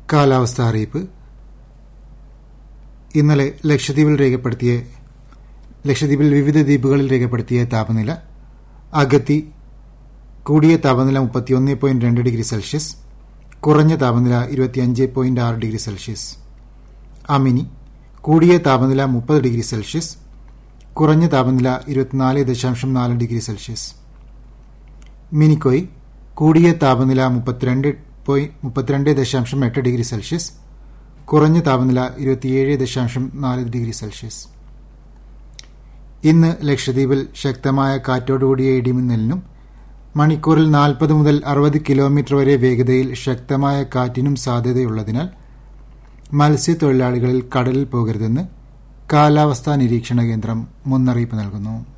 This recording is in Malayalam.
കാലാവസ്ഥാ അറിയിപ്പ് ഇന്നലെ ലക്ഷദ്വീപിൽ രേഖപ്പെടുത്തിയ ലക്ഷദ്വീപിൽ വിവിധ ദ്വീപുകളിൽ രേഖപ്പെടുത്തിയ താപനില അഗത്തി കൂടിയ താപനില മുപ്പത്തിയൊന്ന് പോയിന്റ് രണ്ട് ഡിഗ്രി സെൽഷ്യസ് കുറഞ്ഞ താപനില ഇരുപത്തിയഞ്ച് പോയിന്റ് ആറ് ഡിഗ്രി സെൽഷ്യസ് അമിനി കൂടിയ താപനില മുപ്പത് ഡിഗ്രി സെൽഷ്യസ് കുറഞ്ഞ താപനില ഇരുപത്തിനാല് ദശാംശം നാല് ഡിഗ്രി സെൽഷ്യസ് മിനിക്കോയ് കൂടിയ താപനില മുപ്പത്തിരണ്ട് പോയി മുപ്പത്തിരണ്ട് ദശാംശം എട്ട് ഡിഗ്രി സെൽഷ്യസ് കുറഞ്ഞ താപനില ഇരുപത്തിയേഴ് ദശാംശം നാല് ഡിഗ്രി സെൽഷ്യസ് ഇന്ന് ലക്ഷദ്വീപിൽ ശക്തമായ കാറ്റോടുകൂടിയ ഇടിമിന്നലിനും മണിക്കൂറിൽ നാൽപ്പത് മുതൽ അറുപത് കിലോമീറ്റർ വരെ വേഗതയിൽ ശക്തമായ കാറ്റിനും സാധ്യതയുള്ളതിനാൽ മത്സ്യത്തൊഴിലാളികളിൽ കടലിൽ പോകരുതെന്ന് കാലാവസ്ഥാ നിരീക്ഷണ കേന്ദ്രം മുന്നറിയിപ്പ് നൽകുന്നു